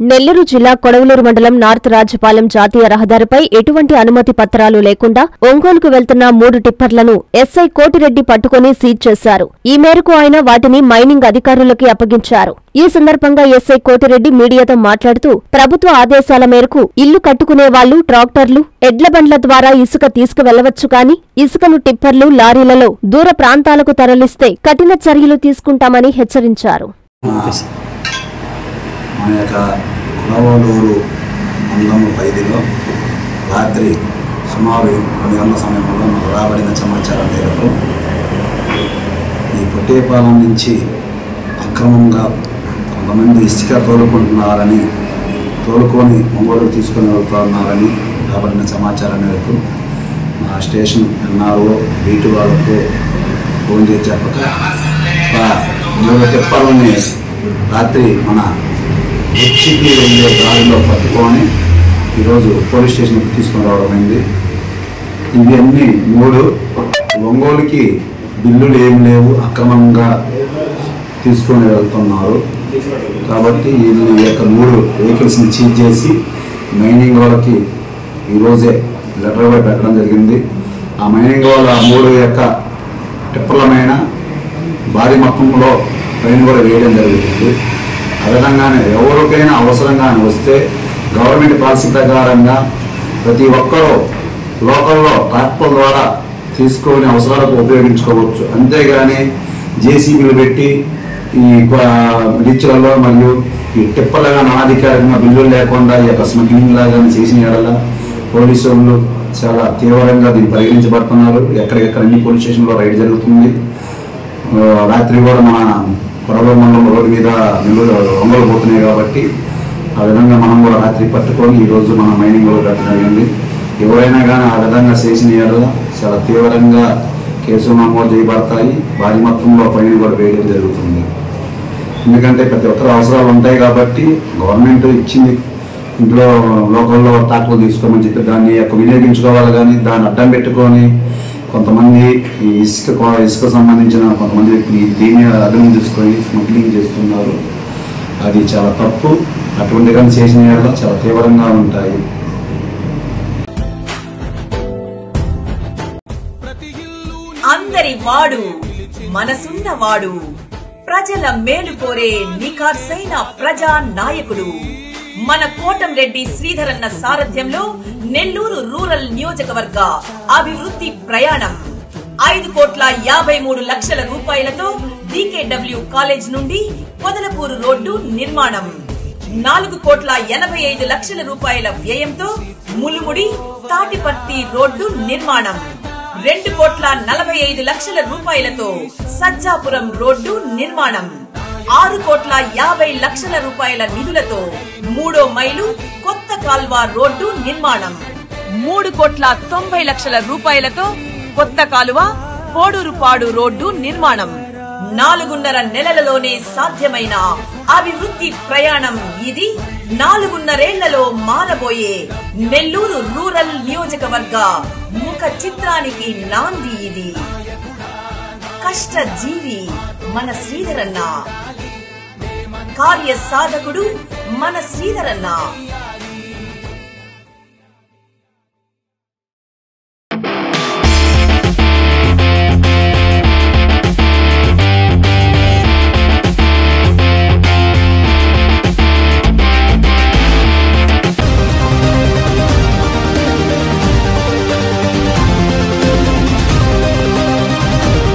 నెల్లూరు జిల్లా కొడవలూరు మండలం నార్త్ రాజపాలెం జాతీయ రహదారిపై ఎటువంటి అనుమతి పత్రాలు లేకుండా ఒంగోలుకు వెళ్తున్న మూడు టిప్పర్లను ఎస్ఐ కోటిరెడ్డి పట్టుకుని సీజ్ చేశారు ఈ మేరకు ఆయన వాటిని మైనింగ్ అధికారులకి అప్పగించారు ఈ సందర్భంగా ఎస్ఐ కోటిరెడ్డి మీడియాతో మాట్లాడుతూ ప్రభుత్వ ఆదేశాల మేరకు ఇల్లు కట్టుకునే వాళ్లు ట్రాక్టర్లు ఎడ్ల బండ్ల ద్వారా ఇసుక తీసుకువెళ్లవచ్చు కానీ ఇసుకను టిప్పర్లు లారీలలో దూర ప్రాంతాలకు తరలిస్తే కఠిన చర్యలు తీసుకుంటామని హెచ్చరించారు మన యొక్క కులవలూరు మండలం పరిధిలో రాత్రి సుమారు రెండు గంటల సమయంలో మనకు రాబడిన సమాచారం మేరకు ఈ పొట్టేపాలెం నుంచి అక్రమంగా కొంతమంది ఇసుక తోలుకుంటున్నారని తోలుకొని ఒంగోలు తీసుకొని వెళ్తున్నారని రాబడిన సమాచారం మేరకు మా స్టేషన్ ఎన్ఆర్ఓ బీటీ వాళ్ళకు ఫోన్ చేసి చెప్పక ఆ మూడు తిప్పాలని రాత్రి మన హెచ్కి వెళ్ళే దారిలో పట్టుకొని ఈరోజు పోలీస్ స్టేషన్కి తీసుకొని రావడం అయింది ఇవి అన్నీ మూడు ఒంగోలుకి బిల్లులు ఏం లేవు అక్రమంగా తీసుకొని వెళ్తున్నారు కాబట్టి వీళ్ళు ఈ యొక్క మూడు వెహికల్స్ని చీజ్ చేసి మైనింగ్ వాళ్ళకి ఈరోజే లెటర్ కూడా పెట్టడం జరిగింది ఆ మైనింగ్ వాళ్ళ మూడు యొక్క టిప్పలమైన భారీ మొత్తంలో ఫైన్ కూడా వేయడం జరుగుతుంది ఆ విధంగానే ఎవరికైనా అవసరంగానే వస్తే గవర్నమెంట్ పాలసీ ప్రకారంగా ప్రతి ఒక్కరూ లోకల్లో ట్రాక్టర్ ద్వారా తీసుకొని అవసరాలకు ఉపయోగించుకోవచ్చు అంతేగాని జేసీబీలు పెట్టి ఈ రీచ్లలో మరియు ఈ టిప్పలుగా అనాధికారికంగా బిల్లులు లేకుండా ఈ యొక్క స్మగ్లింగ్ లాగా చేసిన ఎడల పోలీసు వాళ్ళు చాలా తీవ్రంగా దీన్ని పరిగణించబడుతున్నారు ఎక్కడికెక్కడ అన్ని పోలీస్ స్టేషన్లో రైడ్ జరుగుతుంది ఆ, రాత్రి కూడా మన కొరవ మండలం రోడ్డు మీద నెల్లూరు ఒంగోలు పోతున్నాయి కాబట్టి ఆ విధంగా మనం కూడా రాత్రి పట్టుకొని ఈరోజు మనం మైనింగ్ కూడా పెట్టడం జరిగింది ఎవరైనా కానీ ఆ విధంగా చేసిన ఎడల చాలా తీవ్రంగా కేసులు నమోదు చేయబడతాయి భారీ మొత్తంలో ఫైన్ కూడా వేయడం జరుగుతుంది ఎందుకంటే ప్రతి ఒక్కరు అవసరాలు ఉంటాయి కాబట్టి గవర్నమెంట్ ఇచ్చింది ఇంట్లో లోకల్లో ట్రాక్టర్లు తీసుకోమని చెప్పి దాన్ని యొక్క వినియోగించుకోవాలి కానీ దాన్ని అడ్డం పెట్టుకొని కొంతమంది ఈ ఇసుక కో- ఇసుక సంబంధించిన కొంతమంది వ్యక్తులు ఈ దీన్ని అదనం తీసుకొని స్మగ్లింగ్ చేస్తున్నారు అది చాలా తప్పు అటువంటి కానీ చేసిన యెడల చాలా తీవ్రంగా ఉంటాయి అందరి వాడు మనసున్న వాడు ప్రజల మేలు కోరే నిఖార్సైన ప్రజా నాయకుడు మన కోటంరెడ్డి శ్రీధరన్న సారథ్యంలో నెల్లూరు రూరల్ నియోజకవర్గ అభివృద్ధి ప్రయాణం ఐదు కోట్ల యాభై మూడు లక్షల రూపాయలతో డీకేడబ్ల్యూ కాలేజ్ నుండి పొదలపూరు రోడ్డు నిర్మాణం నాలుగు కోట్ల ఎనభై ఐదు లక్షల రూపాయల వ్యయంతో ములుముడి తాటిపర్తి రోడ్డు నిర్మాణం రెండు కోట్ల నలభై ఐదు లక్షల రూపాయలతో సజ్జాపురం రోడ్డు నిర్మాణం ఆరు కోట్ల యాభై లక్షల రూపాయల నిధులతో మూడో మైలు కొత్త కాల్వ రోడ్డు నిర్మాణం మూడు కోట్ల తొంభై లక్షల రూపాయలతో కొత్త కాలువ పోడూరుపాడు రోడ్డు నిర్మాణం నాలుగున్నర నెలలలోనే సాధ్యమైన అభివృద్ధి ప్రయాణం ఇది నాలుగున్నరేళ్లలో మారబోయే నెల్లూరు రూరల్ నియోజకవర్గ ముఖ చిత్రానికి నాంది ఇది కష్ట జీవి మన శ్రీధరన్న కార్య సాధకుడు మన శ్రీధరన్న